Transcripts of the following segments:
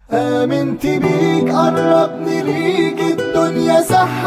آمنت بيك قربني ليك الدنيا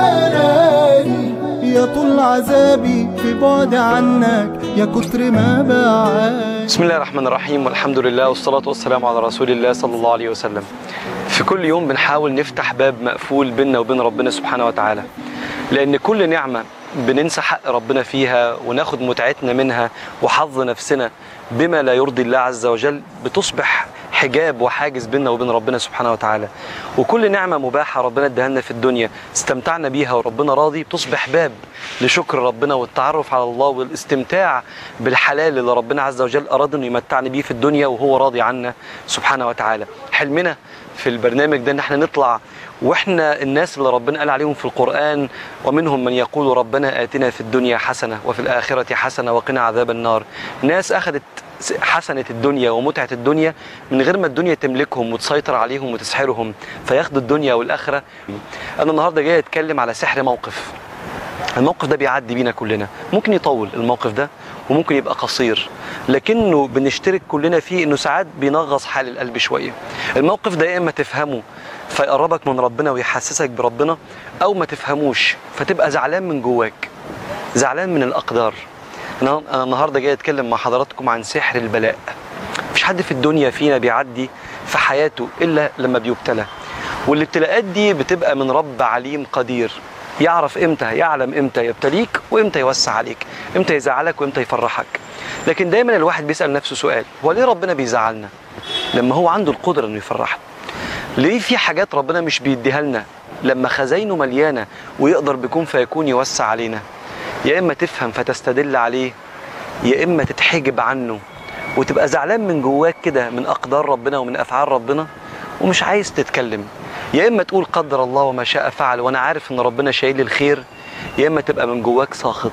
سحراني يا طول عذابي في بعد عنك يا كتر ما بعاني بسم الله الرحمن الرحيم والحمد لله والصلاة والسلام على رسول الله صلى الله عليه وسلم في كل يوم بنحاول نفتح باب مقفول بيننا وبين ربنا سبحانه وتعالى لأن كل نعمة بننسى حق ربنا فيها وناخد متعتنا منها وحظ نفسنا بما لا يرضي الله عز وجل بتصبح حجاب وحاجز بيننا وبين ربنا سبحانه وتعالى وكل نعمة مباحة ربنا اداها لنا في الدنيا استمتعنا بيها وربنا راضي بتصبح باب لشكر ربنا والتعرف على الله والاستمتاع بالحلال اللي ربنا عز وجل أراد أنه يمتعنا بيه في الدنيا وهو راضي عنا سبحانه وتعالى حلمنا في البرنامج ده ان احنا نطلع واحنا الناس اللي ربنا قال عليهم في القرآن ومنهم من يقول ربنا آتنا في الدنيا حسنة وفي الآخرة حسنة وقنا عذاب النار ناس أخذت حسنة الدنيا ومتعة الدنيا من غير ما الدنيا تملكهم وتسيطر عليهم وتسحرهم فياخدوا الدنيا والآخرة أنا النهاردة جاي أتكلم على سحر موقف الموقف ده بيعدي بينا كلنا ممكن يطول الموقف ده وممكن يبقى قصير لكنه بنشترك كلنا فيه انه ساعات بينغص حال القلب شويه الموقف ده يا اما تفهمه فيقربك من ربنا ويحسسك بربنا او ما تفهموش فتبقى زعلان من جواك زعلان من الاقدار انا انا النهارده جاي اتكلم مع حضراتكم عن سحر البلاء مفيش حد في الدنيا فينا بيعدي في حياته الا لما بيبتلى والابتلاءات دي بتبقى من رب عليم قدير يعرف امتى يعلم امتى يبتليك وامتى يوسع عليك امتى يزعلك وامتى يفرحك لكن دايما الواحد بيسال نفسه سؤال هو ليه ربنا بيزعلنا لما هو عنده القدره انه يفرحنا ليه في حاجات ربنا مش بيديها لنا لما خزاينه مليانه ويقدر بكون فيكون يوسع علينا يا اما تفهم فتستدل عليه يا اما تتحجب عنه وتبقى زعلان من جواك كده من اقدار ربنا ومن افعال ربنا ومش عايز تتكلم يا اما تقول قدر الله وما شاء فعل وانا عارف ان ربنا شايل الخير يا اما تبقى من جواك ساخط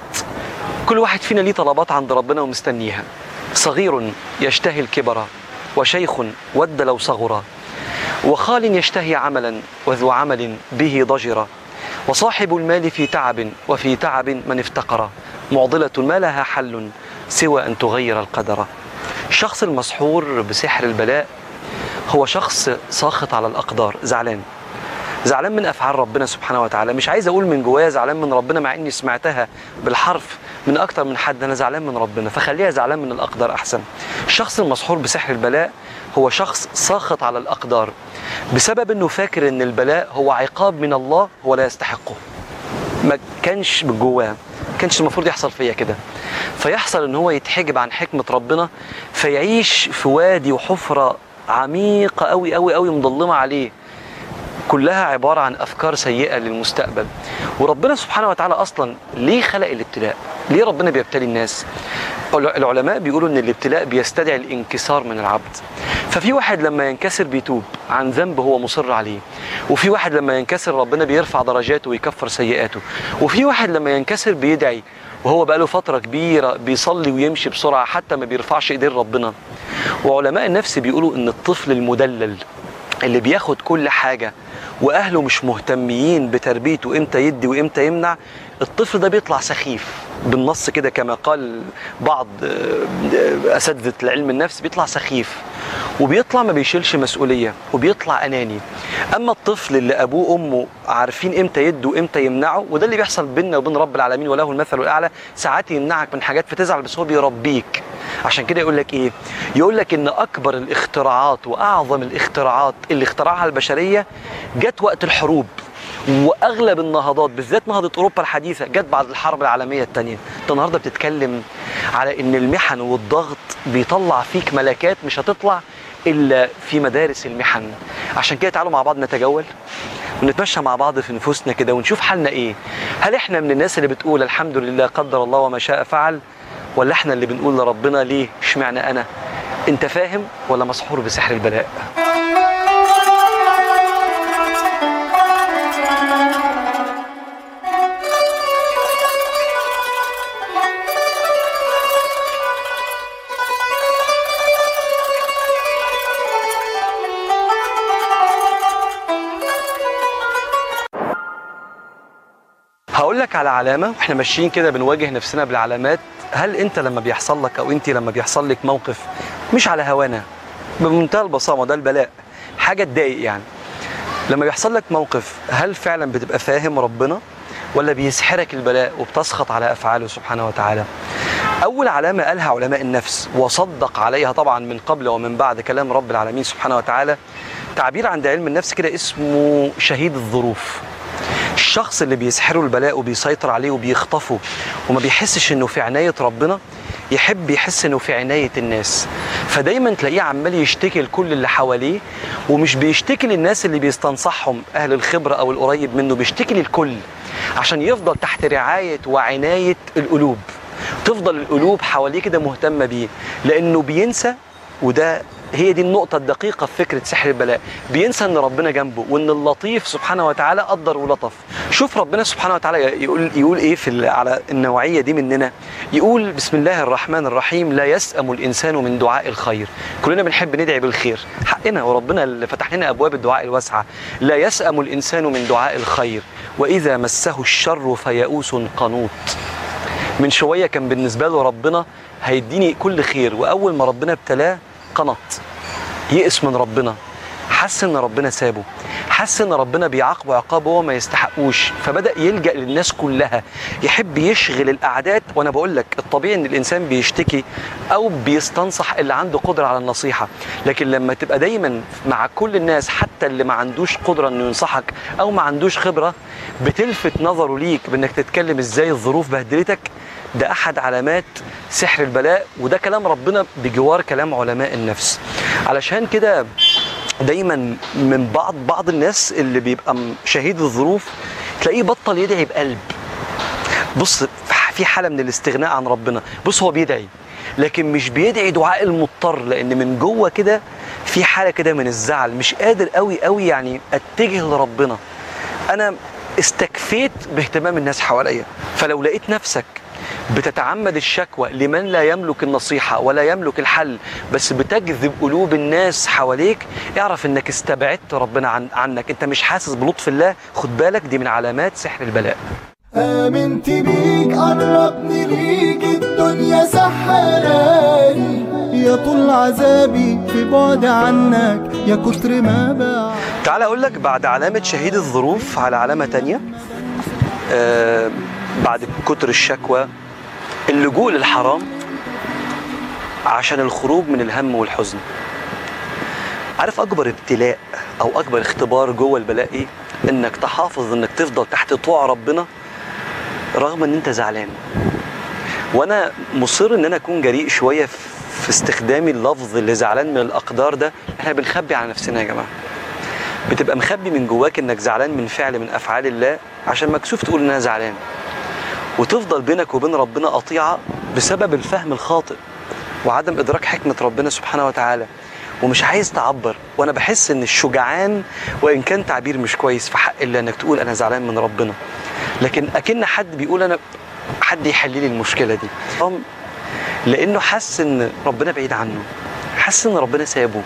كل واحد فينا ليه طلبات عند ربنا ومستنيها صغير يشتهي الكبر وشيخ ود لو صغر وخال يشتهي عملا وذو عمل به ضجر وصاحب المال في تعب وفي تعب من افتقر معضلة ما لها حل سوى أن تغير القدر الشخص المسحور بسحر البلاء هو شخص ساخط على الأقدار زعلان زعلان من أفعال ربنا سبحانه وتعالى مش عايز أقول من جوايا زعلان من ربنا مع إني سمعتها بالحرف من أكتر من حد أنا زعلان من ربنا فخليها زعلان من الأقدار أحسن الشخص المسحور بسحر البلاء هو شخص ساخط على الأقدار بسبب أنه فاكر أن البلاء هو عقاب من الله هو لا يستحقه ما كانش من جواه كانش المفروض يحصل فيا كده فيحصل ان هو يتحجب عن حكمة ربنا فيعيش في وادي وحفرة عميقة قوي قوي قوي مظلمة عليه كلها عبارة عن أفكار سيئة للمستقبل وربنا سبحانه وتعالى أصلا ليه خلق الابتلاء ليه ربنا بيبتلي الناس العلماء بيقولوا ان الابتلاء بيستدعي الانكسار من العبد ففي واحد لما ينكسر بيتوب عن ذنب هو مصر عليه وفي واحد لما ينكسر ربنا بيرفع درجاته ويكفر سيئاته وفي واحد لما ينكسر بيدعي وهو بقاله فترة كبيرة بيصلي ويمشي بسرعة حتى ما بيرفعش ايدين ربنا وعلماء النفس بيقولوا ان الطفل المدلل اللي بياخد كل حاجة واهله مش مهتمين بتربيته امتى يدي وامتى يمنع الطفل ده بيطلع سخيف بالنص كده كما قال بعض اساتذه العلم النفس بيطلع سخيف وبيطلع ما بيشيلش مسؤوليه وبيطلع اناني اما الطفل اللي ابوه وامه عارفين امتى يدوا وامتى يمنعوا وده اللي بيحصل بيننا وبين رب العالمين وله المثل الاعلى ساعات يمنعك من حاجات فتزعل بس هو بيربيك عشان كده يقول لك ايه يقول لك ان اكبر الاختراعات واعظم الاختراعات اللي اخترعها البشريه جت وقت الحروب واغلب النهضات بالذات نهضه اوروبا الحديثه جت بعد الحرب العالميه الثانيه انت النهارده بتتكلم على ان المحن والضغط بيطلع فيك ملكات مش هتطلع الا في مدارس المحن عشان كده تعالوا مع بعض نتجول ونتمشى مع بعض في نفوسنا كده ونشوف حالنا ايه هل احنا من الناس اللي بتقول الحمد لله قدر الله وما شاء فعل ولا احنا اللي بنقول لربنا ليه اشمعنى انا انت فاهم ولا مسحور بسحر البلاء هقول لك على علامه واحنا ماشيين كده بنواجه نفسنا بالعلامات هل انت لما بيحصل لك او انت لما بيحصل لك موقف مش على هوانا بمنتهى البساطه ده البلاء حاجه تضايق يعني لما بيحصل لك موقف هل فعلا بتبقى فاهم ربنا ولا بيسحرك البلاء وبتسخط على افعاله سبحانه وتعالى اول علامه قالها علماء النفس وصدق عليها طبعا من قبل ومن بعد كلام رب العالمين سبحانه وتعالى تعبير عند علم النفس كده اسمه شهيد الظروف الشخص اللي بيسحره البلاء وبيسيطر عليه وبيخطفه وما بيحسش انه في عنايه ربنا يحب يحس انه في عنايه الناس فدايما تلاقيه عمال يشتكي لكل اللي حواليه ومش بيشتكي للناس اللي بيستنصحهم اهل الخبره او القريب منه بيشتكي للكل عشان يفضل تحت رعايه وعنايه القلوب تفضل القلوب حواليه كده مهتمه بيه لانه بينسى وده هي دي النقطة الدقيقة في فكرة سحر البلاء بينسى ان ربنا جنبه وان اللطيف سبحانه وتعالى قدر ولطف شوف ربنا سبحانه وتعالى يقول يقول ايه في ال- على النوعية دي مننا يقول بسم الله الرحمن الرحيم لا يسأم الانسان من دعاء الخير كلنا بنحب ندعي بالخير حقنا وربنا اللي فتح لنا ابواب الدعاء الواسعة لا يسأم الانسان من دعاء الخير واذا مسه الشر فيئوس قنوط من شويه كان بالنسبه له ربنا هيديني كل خير واول ما ربنا ابتلاه قنط يئس من ربنا حس ان ربنا سابه حس ان ربنا بيعاقبه عقاب هو ما يستحقوش فبدا يلجا للناس كلها يحب يشغل الاعداد وانا بقول لك الطبيعي ان الانسان بيشتكي او بيستنصح اللي عنده قدره على النصيحه لكن لما تبقى دايما مع كل الناس حتى اللي ما عندوش قدره انه ينصحك او ما عندوش خبره بتلفت نظره ليك بانك تتكلم ازاي الظروف بهدلتك ده احد علامات سحر البلاء وده كلام ربنا بجوار كلام علماء النفس علشان كده دايما من بعض بعض الناس اللي بيبقى م- شهيد الظروف تلاقيه بطل يدعي بقلب بص في حاله من الاستغناء عن ربنا بص هو بيدعي لكن مش بيدعي دعاء المضطر لان من جوه كده في حاله كده من الزعل مش قادر قوي قوي يعني اتجه لربنا انا استكفيت باهتمام الناس حواليا فلو لقيت نفسك بتتعمد الشكوى لمن لا يملك النصيحة ولا يملك الحل بس بتجذب قلوب الناس حواليك اعرف انك استبعدت ربنا عن عنك انت مش حاسس بلطف الله خد بالك دي من علامات سحر البلاء آمنت بيك قربني ليك الدنيا سحراني يا طول عذابي في بعد عنك يا كتر ما بعد تعال اقول لك بعد علامة شهيد الظروف على علامة تانية آه بعد كتر الشكوى اللجوء للحرام عشان الخروج من الهم والحزن عارف اكبر ابتلاء او اكبر اختبار جوه البلاء ايه انك تحافظ انك تفضل تحت طوع ربنا رغم ان انت زعلان وانا مصر ان انا اكون جريء شويه في استخدامي اللفظ اللي زعلان من الاقدار ده احنا بنخبي على نفسنا يا جماعه بتبقى مخبي من جواك انك زعلان من فعل من افعال الله عشان مكسوف تقول ان انا زعلان وتفضل بينك وبين ربنا قطيعه بسبب الفهم الخاطئ وعدم ادراك حكمه ربنا سبحانه وتعالى ومش عايز تعبر وانا بحس ان الشجعان وان كان تعبير مش كويس في حق الله انك تقول انا زعلان من ربنا لكن اكن حد بيقول انا حد يحل لي المشكله دي لانه حس ان ربنا بعيد عنه حس ان ربنا سابه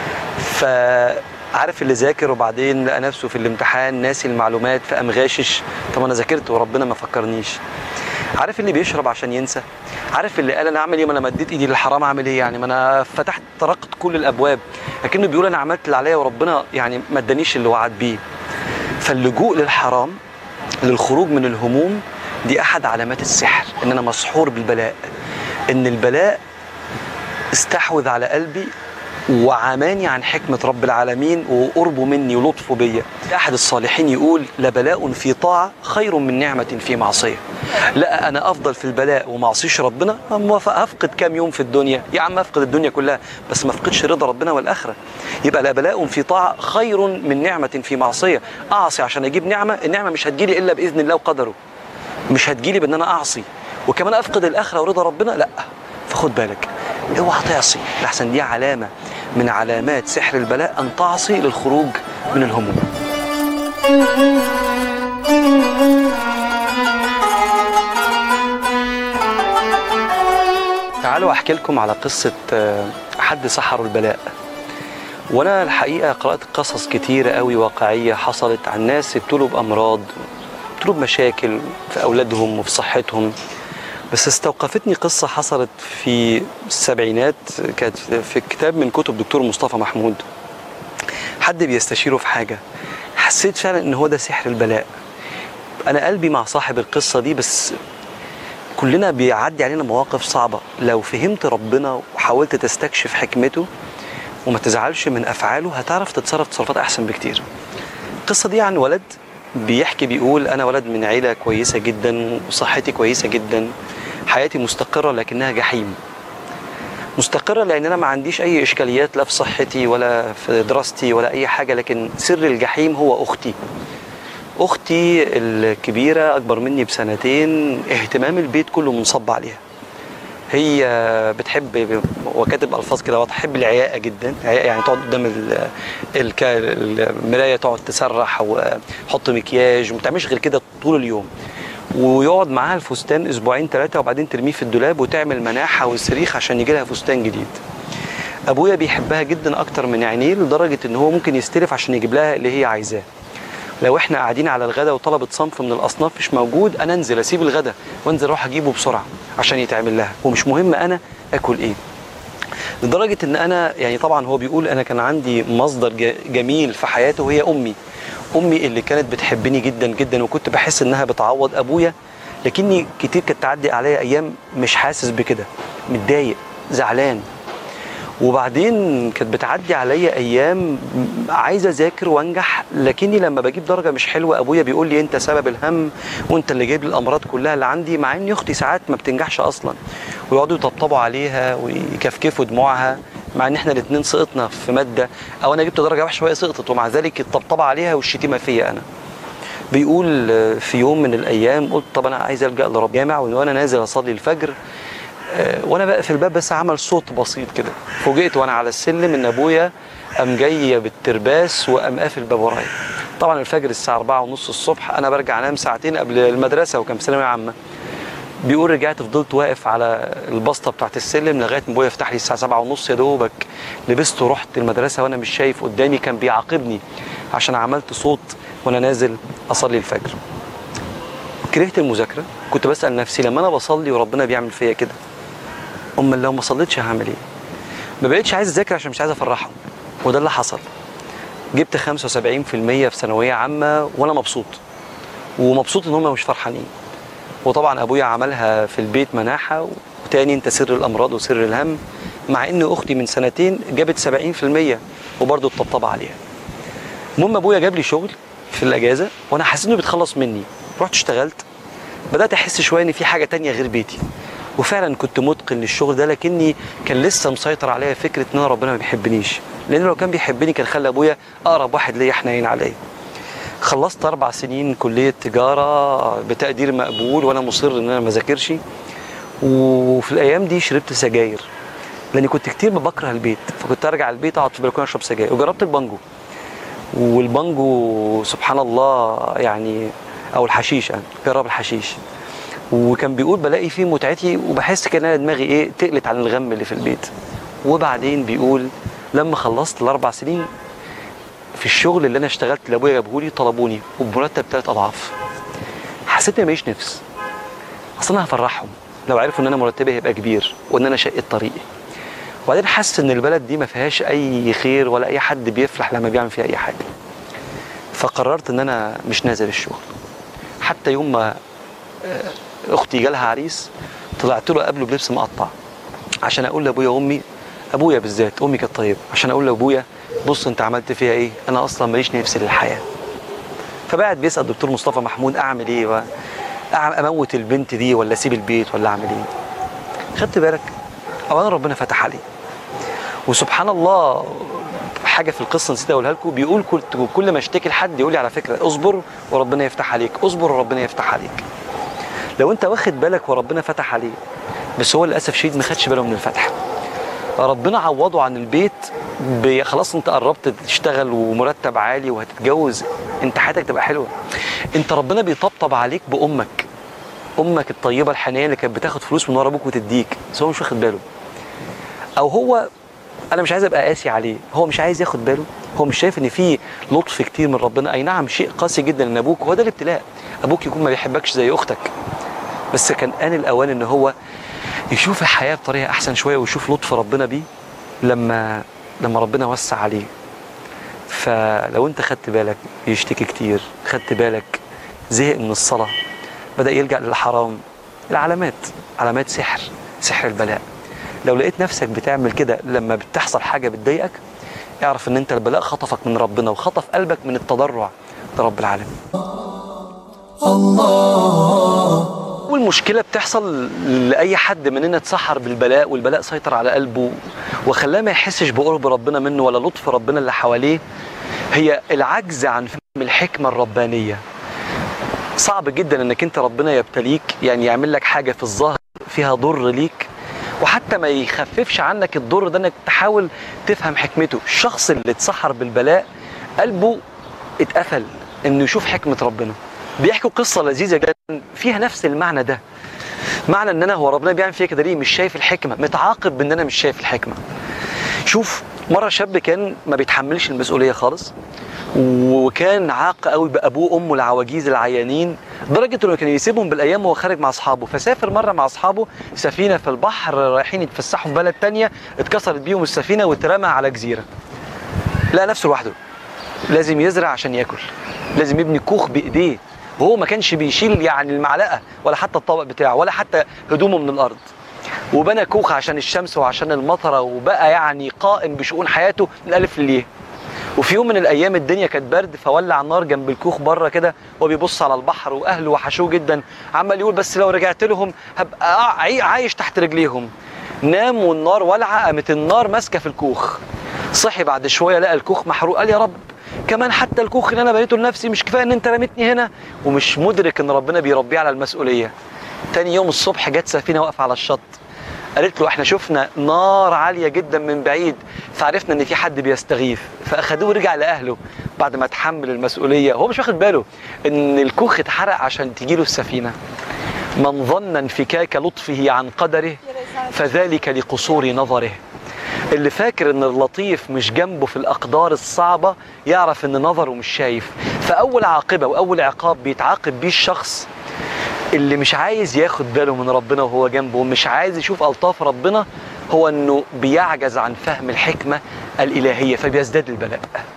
فعارف اللي ذاكر وبعدين لقى نفسه في الامتحان ناسي المعلومات فقام غاشش طب انا ذاكرت وربنا ما فكرنيش عارف اللي بيشرب عشان ينسى عارف اللي قال انا اعمل ايه ما انا مديت ايدي للحرام اعمل ايه يعني ما انا فتحت طرقت كل الابواب لكنه بيقول انا عملت اللي عليا وربنا يعني ما ادانيش اللي وعد بيه فاللجوء للحرام للخروج من الهموم دي احد علامات السحر ان انا مسحور بالبلاء ان البلاء استحوذ على قلبي وعماني عن حكمة رب العالمين وقربه مني ولطفه بيا أحد الصالحين يقول لبلاء في طاعة خير من نعمة في معصية لا أنا أفضل في البلاء ومعصيش ربنا موافق أفقد كام يوم في الدنيا يا عم أفقد الدنيا كلها بس ما أفقدش رضا ربنا والآخرة يبقى لبلاء في طاعة خير من نعمة في معصية أعصي عشان أجيب نعمة النعمة مش هتجيلي إلا بإذن الله وقدره مش هتجيلي بأن أنا أعصي وكمان أفقد الآخرة ورضا ربنا لا فخد بالك اوعى تعصي لحسن دي علامة من علامات سحر البلاء أن تعصي للخروج من الهموم تعالوا أحكي لكم على قصة آه، حد سحر البلاء وأنا الحقيقة قرأت قصص كتيرة قوي واقعية حصلت عن ناس ابتلوا بأمراض ابتلوا بمشاكل في أولادهم وفي صحتهم بس استوقفتني قصة حصلت في السبعينات كانت في كتاب من كتب دكتور مصطفى محمود حد بيستشيره في حاجه حسيت فعلا ان هو ده سحر البلاء انا قلبي مع صاحب القصه دي بس كلنا بيعدي علينا مواقف صعبه لو فهمت ربنا وحاولت تستكشف حكمته وما تزعلش من افعاله هتعرف تتصرف تصرفات احسن بكتير القصه دي عن ولد بيحكي بيقول انا ولد من عيله كويسه جدا وصحتي كويسه جدا حياتي مستقره لكنها جحيم مستقرة لأن أنا ما عنديش أي إشكاليات لا في صحتي ولا في دراستي ولا أي حاجة لكن سر الجحيم هو أختي أختي الكبيرة أكبر مني بسنتين اهتمام البيت كله منصب عليها هي بتحب وكاتب الفاظ كده واضحه تحب العياقه جدا عياقة يعني تقعد قدام ال- الك- المرايه تقعد تسرح وتحط مكياج وما تعملش غير كده طول اليوم ويقعد معاها الفستان اسبوعين ثلاثه وبعدين ترميه في الدولاب وتعمل مناحه والسريخ عشان يجي لها فستان جديد ابويا بيحبها جدا اكتر من عينيه لدرجه ان هو ممكن يستلف عشان يجيب لها اللي هي عايزاه لو احنا قاعدين على الغدا وطلبت صنف من الاصناف مش موجود انا انزل اسيب الغدا وانزل اروح اجيبه بسرعه عشان يتعمل لها ومش مهم انا اكل ايه لدرجه ان انا يعني طبعا هو بيقول انا كان عندي مصدر ج- جميل في حياته وهي امي امي اللي كانت بتحبني جدا جدا وكنت بحس انها بتعوض ابويا لكني كتير كانت تعدي عليا ايام مش حاسس بكده متضايق زعلان وبعدين كانت بتعدي عليا ايام عايزه اذاكر وانجح لكني لما بجيب درجه مش حلوه ابويا بيقول لي انت سبب الهم وانت اللي جايب لي الامراض كلها اللي عندي مع ان اختي ساعات ما بتنجحش اصلا ويقعدوا يطبطبوا عليها ويكفكفوا دموعها مع ان احنا الاثنين سقطنا في ماده او انا جبت درجه وحشه وهي سقطت ومع ذلك الطبطبه عليها والشتيمه فيا انا بيقول في يوم من الايام قلت طب انا عايز الجا لرب جامع وانا نازل اصلي الفجر آه، وانا بقى في الباب بس عمل صوت بسيط كده فوجئت وانا على السلم ان ابويا قام جاي بالترباس وقام قافل الباب ورايا طبعا الفجر الساعه 4 ونص الصبح انا برجع انام ساعتين قبل المدرسه وكان في ثانويه عامه بيقول رجعت فضلت واقف على البسطه بتاعت السلم لغايه ما ابويا فتح لي الساعه 7 ونص يا دوبك لبست ورحت المدرسه وانا مش شايف قدامي كان بيعاقبني عشان عملت صوت وانا نازل اصلي الفجر كرهت المذاكره كنت بسال نفسي لما انا بصلي وربنا بيعمل فيا كده امال لو ما صليتش هعمل ايه ما بقتش عايز اذاكر عشان مش عايز افرحهم وده اللي حصل جبت 75% في ثانويه عامه وانا مبسوط ومبسوط ان هم مش فرحانين وطبعا ابويا عملها في البيت مناحه وتاني انت سر الامراض وسر الهم مع ان اختي من سنتين جابت 70% وبرضه اتطبطب عليها المهم ابويا جاب لي شغل في الاجازه وانا حسيت انه بيتخلص مني رحت اشتغلت بدات احس شويه ان في حاجه تانية غير بيتي وفعلا كنت متقن للشغل ده لكني كان لسه مسيطر عليا فكره ان انا ربنا ما بيحبنيش لان لو كان بيحبني كان خلى ابويا اقرب واحد ليا حنين عليا خلصت اربع سنين كليه تجاره بتقدير مقبول وانا مصر ان انا ما اذاكرش وفي الايام دي شربت سجاير لاني كنت كتير بكره البيت فكنت ارجع البيت اقعد في البلكونه اشرب سجاير وجربت البانجو والبانجو سبحان الله يعني او الحشيش يعني جرب الحشيش وكان بيقول بلاقي فيه متعتي وبحس كان انا دماغي ايه تقلت عن الغم اللي في البيت وبعدين بيقول لما خلصت الاربع سنين في الشغل اللي انا اشتغلت اللي ابويا جابهولي طلبوني وبمرتب ثلاث اضعاف حسيت اني ماليش نفس اصل انا هفرحهم لو عرفوا ان انا مرتبي هيبقى كبير وان انا شقيت طريقي وبعدين حاسس ان البلد دي ما فيهاش اي خير ولا اي حد بيفلح لما بيعمل فيها اي حاجه فقررت ان انا مش نازل الشغل حتى يوم ما آه، اختي جالها عريس طلعت له قبله بلبس مقطع عشان اقول لابويا وامي ابويا بالذات امي كانت طيبه عشان اقول لابويا بص انت عملت فيها ايه انا اصلا ماليش نفس للحياه فبعد بيسال الدكتور مصطفى محمود اعمل ايه و... أع- اموت البنت دي ولا اسيب البيت ولا اعمل ايه خدت بالك اولا ربنا فتح عليه وسبحان الله حاجه في القصه نسيت اقولها لكم بيقول كل كل ما اشتكي لحد يقول لي على فكره اصبر وربنا يفتح عليك اصبر وربنا يفتح عليك لو انت واخد بالك وربنا فتح عليه بس هو للاسف شديد ما خدش باله من الفتح ربنا عوضه عن البيت ب- خلاص انت قربت تشتغل ومرتب عالي وهتتجوز انت حياتك تبقى حلوه انت ربنا بيطبطب عليك بامك امك الطيبه الحنيه اللي كانت بتاخد فلوس من ورا ابوك وتديك بس هو مش واخد باله او هو انا مش عايز ابقى قاسي عليه هو مش عايز ياخد باله هو مش شايف ان في لطف كتير من ربنا اي نعم شيء قاسي جدا ان ابوك هو ده الابتلاء ابوك يكون ما بيحبكش زي اختك بس كان آن الأوان إن هو يشوف الحياة بطريقة أحسن شوية ويشوف لطف ربنا بيه لما لما ربنا وسع عليه فلو انت خدت بالك بيشتكي كتير خدت بالك زهق من الصلاة بدأ يلجأ للحرام العلامات علامات سحر سحر البلاء لو لقيت نفسك بتعمل كده لما بتحصل حاجة بتضايقك اعرف ان انت البلاء خطفك من ربنا وخطف قلبك من التضرع لرب العالمين أول مشكلة بتحصل لأي حد مننا اتسحر بالبلاء والبلاء سيطر على قلبه وخلاه ما يحسش بقرب ربنا منه ولا لطف ربنا اللي حواليه هي العجز عن فهم الحكمة الربانية صعب جدا انك انت ربنا يبتليك يعني يعمل لك حاجة في الظاهر فيها ضر ليك وحتى ما يخففش عنك الضر ده انك تحاول تفهم حكمته الشخص اللي اتسحر بالبلاء قلبه اتقفل انه يشوف حكمة ربنا بيحكوا قصة لذيذة جدا فيها نفس المعنى ده معنى ان انا هو ربنا بيعمل فيا كده ليه مش شايف الحكمة متعاقب بان انا مش شايف الحكمة شوف مرة شاب كان ما بيتحملش المسؤولية خالص وكان عاق قوي بابوه وامه العواجيز العيانين لدرجه انه كان يسيبهم بالايام وهو خارج مع اصحابه فسافر مره مع اصحابه سفينه في البحر رايحين يتفسحوا في بلد تانية اتكسرت بيهم السفينه واترمى على جزيره لقى نفسه لوحده لازم يزرع عشان ياكل لازم يبني كوخ بايديه وهو ما كانش بيشيل يعني المعلقه ولا حتى الطبق بتاعه ولا حتى هدومه من الارض وبنى كوخ عشان الشمس وعشان المطره وبقى يعني قائم بشؤون حياته من الالف للياء وفي يوم من الايام الدنيا كانت برد فولع النار جنب الكوخ بره كده وبيبص على البحر واهله وحشوه جدا عمال يقول بس لو رجعت لهم هبقى عاي- عايش تحت رجليهم نام والنار ولعه قامت النار ماسكه في الكوخ صحي بعد شويه لقى الكوخ محروق قال يا رب كمان حتى الكوخ اللي انا بنيته لنفسي مش كفايه ان انت رميتني هنا ومش مدرك ان ربنا بيربيه على المسؤوليه تاني يوم الصبح جت سفينه واقفه على الشط قالت له احنا شفنا نار عاليه جدا من بعيد فعرفنا ان في حد بيستغيث فاخدوه ورجع لاهله بعد ما تحمل المسؤوليه هو مش واخد باله ان الكوخ اتحرق عشان تجيله السفينه من ظن انفكاك لطفه عن قدره فذلك لقصور نظره اللي فاكر ان اللطيف مش جنبه في الاقدار الصعبه يعرف ان نظره مش شايف فاول عاقبه واول عقاب بيتعاقب بيه الشخص اللي مش عايز ياخد باله من ربنا وهو جنبه ومش عايز يشوف الطاف ربنا هو انه بيعجز عن فهم الحكمه الالهيه فبيزداد البلاء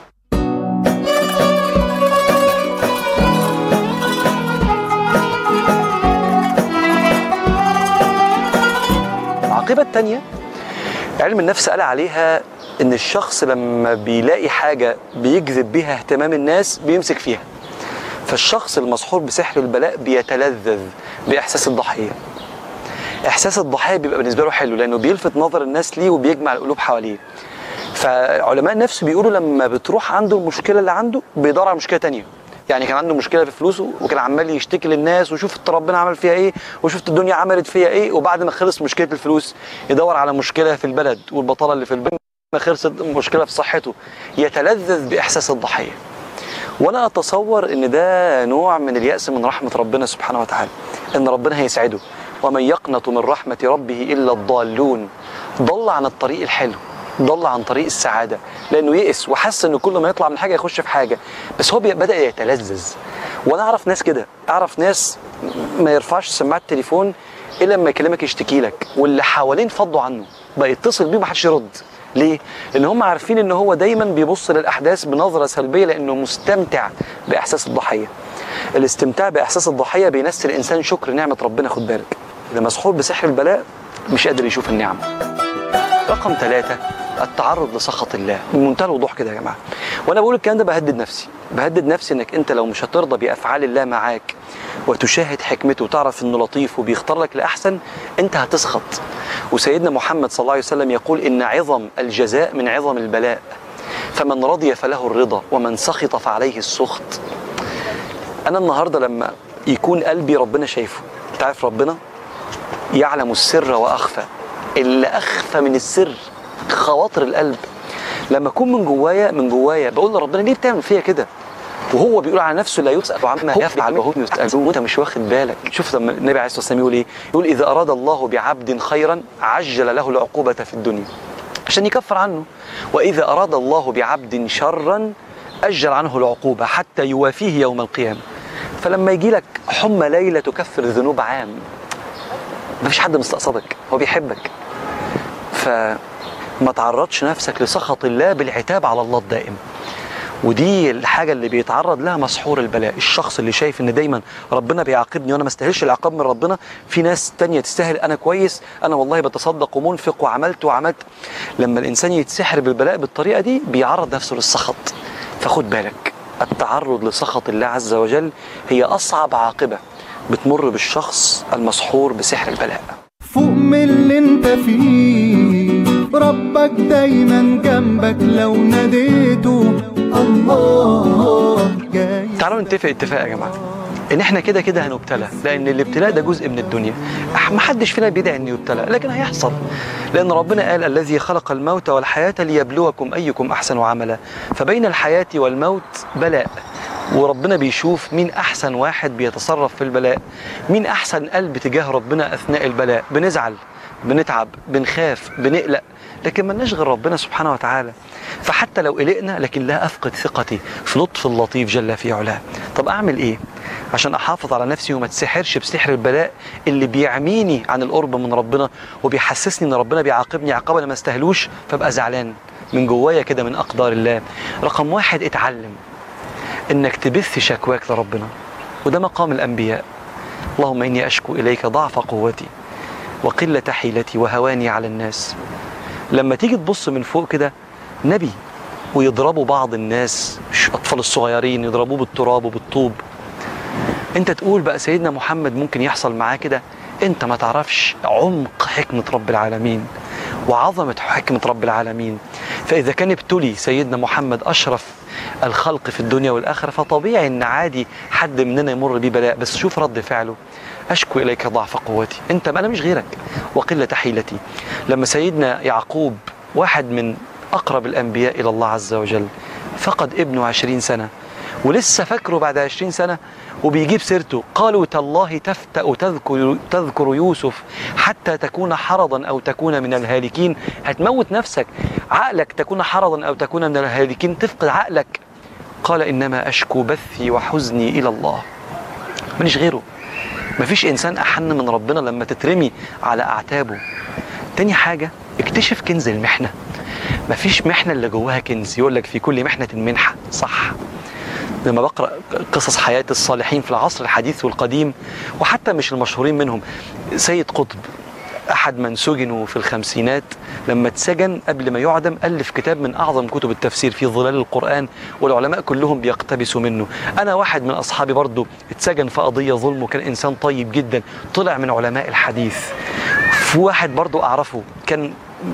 العاقبه الثانيه علم النفس قال عليها ان الشخص لما بيلاقي حاجه بيجذب بيها اهتمام الناس بيمسك فيها فالشخص المسحور بسحر البلاء بيتلذذ باحساس الضحيه احساس الضحيه بيبقى بالنسبه له حلو لانه بيلفت نظر الناس ليه وبيجمع القلوب حواليه فعلماء النفس بيقولوا لما بتروح عنده المشكله اللي عنده بيدور على مشكله تانية يعني كان عنده مشكله في فلوسه وكان عمال يشتكي للناس وشفت ربنا عمل فيها ايه وشفت الدنيا عملت فيها ايه وبعد ما خلص مشكله الفلوس يدور على مشكله في البلد والبطاله اللي في البلد ما خلصت مشكله في صحته يتلذذ باحساس الضحيه وانا اتصور ان ده نوع من الياس من رحمه ربنا سبحانه وتعالى ان ربنا هيسعده ومن يقنط من رحمه ربه الا الضالون ضل عن الطريق الحلو ضل عن طريق السعاده لانه يئس وحس انه كل ما يطلع من حاجه يخش في حاجه بس هو بي- بدا يتلذذ وانا اعرف ناس كده اعرف ناس ما يرفعش سماعه التليفون الا لما يكلمك يشتكي لك واللي حوالين فضوا عنه بقى يتصل بيه ومحدش يرد ليه؟ لان هم عارفين ان هو دايما بيبص للاحداث بنظره سلبيه لانه مستمتع باحساس الضحيه الاستمتاع باحساس الضحيه بينسي الانسان شكر نعمه ربنا خد بالك اللي مسحور بسحر البلاء مش قادر يشوف النعمه رقم ثلاثة التعرض لسخط الله بمنتهى الوضوح كده يا جماعة وأنا بقول الكلام ده بهدد نفسي بهدد نفسي إنك أنت لو مش هترضى بأفعال الله معاك وتشاهد حكمته وتعرف إنه لطيف وبيختار لك الأحسن أنت هتسخط وسيدنا محمد صلى الله عليه وسلم يقول إن عظم الجزاء من عظم البلاء فمن رضي فله الرضا ومن سخط فعليه السخط أنا النهاردة لما يكون قلبي ربنا شايفه أنت عارف ربنا يعلم السر واخفى اللي اخفى من السر خواطر القلب لما اكون من جوايا من جوايا بقول لربنا ليه بتعمل فيا كده وهو بيقول على نفسه لا يسأل عما يفعل وهم يسألون وانت مش واخد بالك شوف لما النبي عليه الصلاه والسلام يقول ايه يقول اذا اراد الله بعبد خيرا عجل له العقوبه في الدنيا عشان يكفر عنه واذا اراد الله بعبد شرا اجل عنه العقوبه حتى يوافيه يوم القيامه فلما يجي لك حمى ليله تكفر ذنوب عام مفيش حد مستقصدك هو بيحبك فما تعرضش نفسك لسخط الله بالعتاب على الله الدائم ودي الحاجة اللي بيتعرض لها مسحور البلاء الشخص اللي شايف ان دايما ربنا بيعاقبني وانا ما استاهلش العقاب من ربنا في ناس تانية تستاهل انا كويس انا والله بتصدق ومنفق وعملت وعملت لما الانسان يتسحر بالبلاء بالطريقة دي بيعرض نفسه للسخط فخد بالك التعرض لسخط الله عز وجل هي اصعب عاقبة بتمر بالشخص المسحور بسحر البلاء فوق من اللي انت فيه ربك دايما جنبك لو ناديته الله جاي تعالوا نتفق اتفاق يا جماعه ان احنا كده كده هنبتلى لان الابتلاء ده جزء من الدنيا أح- محدش فينا بيدعي انه يبتلى لكن هيحصل لان ربنا قال الذي خلق الموت والحياه ليبلوكم ايكم احسن عملا فبين الحياه والموت بلاء وربنا بيشوف مين احسن واحد بيتصرف في البلاء مين احسن قلب تجاه ربنا اثناء البلاء بنزعل بنتعب بنخاف بنقلق لكن ملناش غير ربنا سبحانه وتعالى فحتى لو قلقنا لكن لا افقد ثقتي في لطف اللطيف جل في علاه طب اعمل ايه عشان احافظ على نفسي وما تسحرش بسحر البلاء اللي بيعميني عن القرب من ربنا وبيحسسني ان ربنا بيعاقبني عقاب انا ما استاهلوش فابقى زعلان من جوايا كده من اقدار الله رقم واحد اتعلم انك تبث شكواك لربنا وده مقام الانبياء اللهم اني اشكو اليك ضعف قوتي وقله حيلتي وهواني على الناس لما تيجي تبص من فوق كده نبي ويضربوا بعض الناس الاطفال الصغيرين يضربوه بالتراب وبالطوب انت تقول بقى سيدنا محمد ممكن يحصل معاه كده انت ما تعرفش عمق حكمة رب العالمين وعظمة حكمة رب العالمين فإذا كان ابتلي سيدنا محمد أشرف الخلق في الدنيا والآخرة فطبيعي إن عادي حد مننا يمر بيه بلاء بس شوف رد فعله أشكو إليك ضعف قوتي أنت ما أنا مش غيرك وقلة حيلتي لما سيدنا يعقوب واحد من أقرب الأنبياء إلى الله عز وجل فقد ابنه عشرين سنة ولسه فاكره بعد عشرين سنة وبيجيب سيرته قالوا تالله تفتأ تذكر, تذكر يوسف حتى تكون حرضا أو تكون من الهالكين هتموت نفسك عقلك تكون حرضا أو تكون من الهالكين تفقد عقلك قال إنما أشكو بثي وحزني إلى الله مانيش غيره مفيش إنسان أحن من ربنا لما تترمي على أعتابه تاني حاجة اكتشف كنز المحنة مفيش محنة اللي جواها كنز يقول لك في كل محنة منحة صح لما بقرا قصص حياه الصالحين في العصر الحديث والقديم وحتى مش المشهورين منهم سيد قطب احد من سجنوا في الخمسينات لما اتسجن قبل ما يعدم الف كتاب من اعظم كتب التفسير في ظلال القران والعلماء كلهم بيقتبسوا منه انا واحد من اصحابي برضه اتسجن في قضيه ظلم وكان انسان طيب جدا طلع من علماء الحديث في واحد برضه اعرفه كان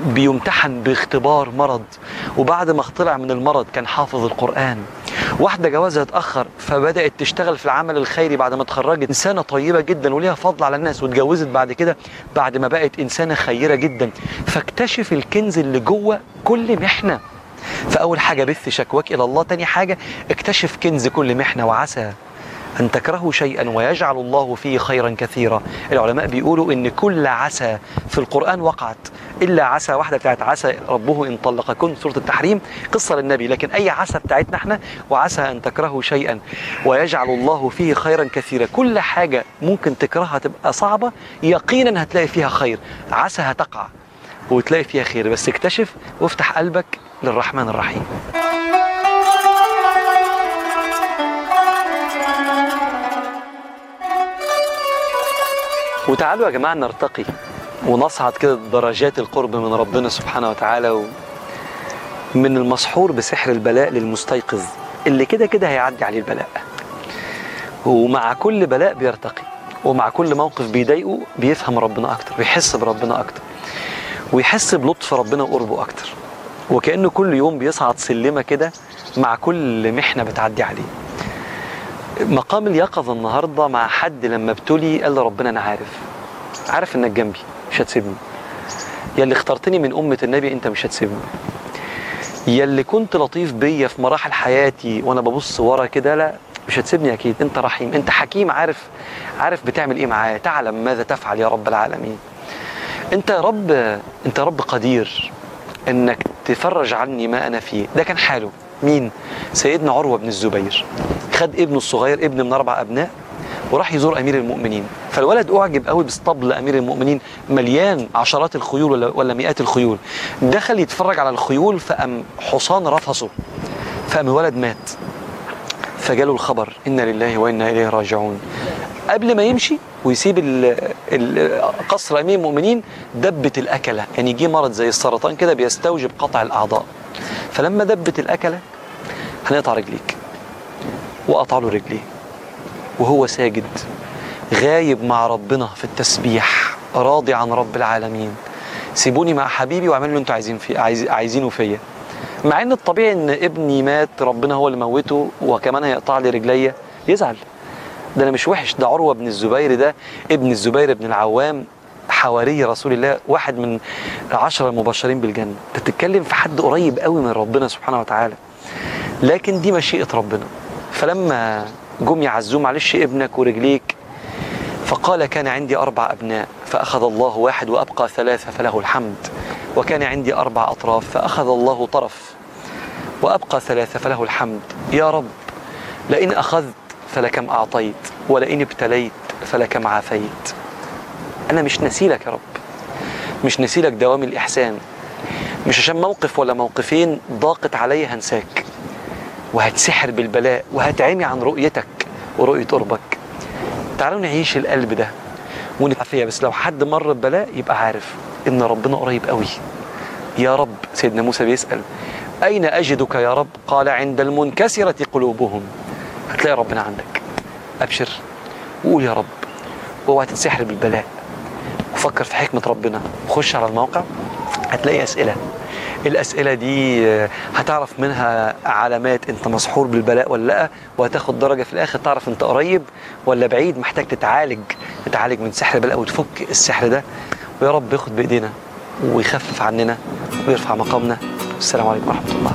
بيمتحن باختبار مرض وبعد ما طلع من المرض كان حافظ القرآن واحدة جوازها اتأخر فبدأت تشتغل في العمل الخيري بعد ما اتخرجت إنسانة طيبة جدا وليها فضل على الناس واتجوزت بعد كده بعد ما بقت إنسانة خيرة جدا فاكتشف الكنز اللي جوه كل محنة فأول حاجة بث شكواك إلى الله تاني حاجة اكتشف كنز كل محنة وعسى أن تكرهوا شيئا ويجعل الله فيه خيرا كثيرا العلماء بيقولوا إن كل عسى في القرآن وقعت إلا عسى واحدة بتاعت عسى ربه إن طلقكن سورة التحريم قصة للنبي لكن أي عسى بتاعتنا احنا وعسى أن تكرهوا شيئا ويجعل الله فيه خيرا كثيرا كل حاجة ممكن تكرهها تبقى صعبة يقينا هتلاقي فيها خير عسى هتقع وتلاقي فيها خير بس اكتشف وافتح قلبك للرحمن الرحيم وتعالوا يا جماعة نرتقي ونصعد كده درجات القرب من ربنا سبحانه وتعالى و من المسحور بسحر البلاء للمستيقظ اللي كده كده هيعدي عليه البلاء ومع كل بلاء بيرتقي ومع كل موقف بيضايقه بيفهم ربنا أكتر ويحس بربنا أكتر ويحس بلطف ربنا وقربه أكتر وكأنه كل يوم بيصعد سلمة كده مع كل محنة بتعدي عليه مقام اليقظة النهاردة مع حد لما ابتلي قال ربنا أنا عارف عارف إنك جنبي مش هتسيبني يا اللي اخترتني من أمة النبي أنت مش هتسيبني يا اللي كنت لطيف بيا في مراحل حياتي وأنا ببص ورا كده لا مش هتسيبني أكيد أنت رحيم أنت حكيم عارف عارف بتعمل إيه معايا تعلم ماذا تفعل يا رب العالمين أنت يا رب أنت يا رب قدير إنك تفرج عني ما أنا فيه ده كان حاله مين؟ سيدنا عروة بن الزبير خد ابنه الصغير ابن من أربع أبناء وراح يزور أمير المؤمنين فالولد أعجب قوي باسطبل أمير المؤمنين مليان عشرات الخيول ولا, ولا مئات الخيول دخل يتفرج على الخيول فأم حصان رفصه فقام الولد مات فجاله الخبر إنا لله وإنا إليه راجعون قبل ما يمشي ويسيب ال- ال- قصر أمير المؤمنين دبت الأكلة يعني جه مرض زي السرطان كده بيستوجب قطع الأعضاء فلما دبت الأكلة هنقطع رجليك وقطع له رجليه وهو ساجد غايب مع ربنا في التسبيح راضي عن رب العالمين سيبوني مع حبيبي واعملوا اللي انتوا عايزين في عايز عايزينه فيا مع ان الطبيعي ان ابني مات ربنا هو اللي موته وكمان هيقطع لي رجليا يزعل ده انا مش وحش ده عروه بن الزبير ده ابن الزبير بن العوام حواري رسول الله واحد من العشرة المبشرين بالجنة انت بتتكلم في حد قريب قوي من ربنا سبحانه وتعالى لكن دي مشيئة ربنا فلما جم يعزوه معلش ابنك ورجليك فقال كان عندي أربع أبناء فأخذ الله واحد وأبقى ثلاثة فله الحمد وكان عندي أربع أطراف فأخذ الله طرف وأبقى ثلاثة فله الحمد يا رب لئن أخذت فلكم أعطيت ولئن ابتليت فلكم عافيت أنا مش نسيلك يا رب مش نسيلك دوام الإحسان مش عشان موقف ولا موقفين ضاقت علي هنساك وهتسحر بالبلاء وهتعمي عن رؤيتك ورؤية قربك تعالوا نعيش القلب ده ونتعافيه بس لو حد مر ببلاء يبقى عارف ان ربنا قريب قوي يا رب سيدنا موسى بيسأل أين أجدك يا رب قال عند المنكسرة قلوبهم هتلاقي ربنا عندك أبشر وقول يا رب واوعى تتسحر بالبلاء وفكر في حكمة ربنا وخش على الموقع هتلاقي أسئلة الأسئلة دي آه، هتعرف منها علامات أنت مسحور بالبلاء ولا لأ وهتاخد درجة في الآخر تعرف أنت قريب ولا بعيد محتاج تتعالج تتعالج من سحر البلاء وتفك السحر ده ويا رب ياخد بإيدينا ويخفف عننا ويرفع مقامنا السلام عليكم ورحمة الله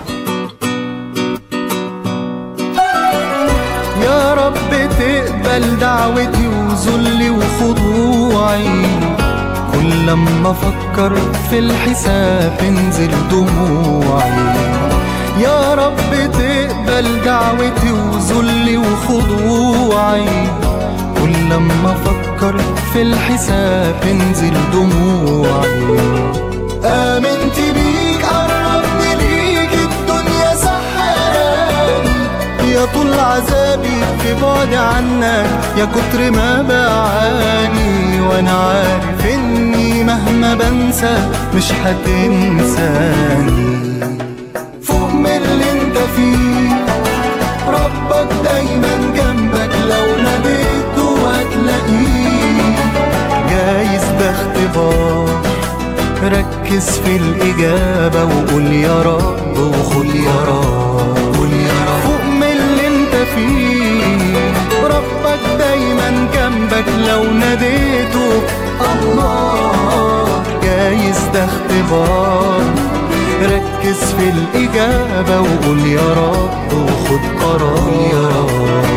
يا رب تقبل دعوتي وذلي وخضوعي كل لما افكر في الحساب تنزل دموعي يا رب تقبل دعوتي وذلي وخضوعي كل لما افكر في الحساب تنزل دموعي آمنت بيك قربني ليك الدنيا سحراني يا طول عذابي في بعد عنك يا كتر ما بعاني وانا عارف اني مهما بنسى مش هتنساني فوق من اللي انت فيه ربك دايما جنبك لو ناديته هتلاقيه جايز ده اختبار ركز في الإجابة وقول يا رب وخد يا رب قول يا رب فوق من اللي انت فيه ربك دايما جنبك لو ناديته الله جايز ده اختبار ركز في الإجابة وقول يا رب وخد قرار يا رب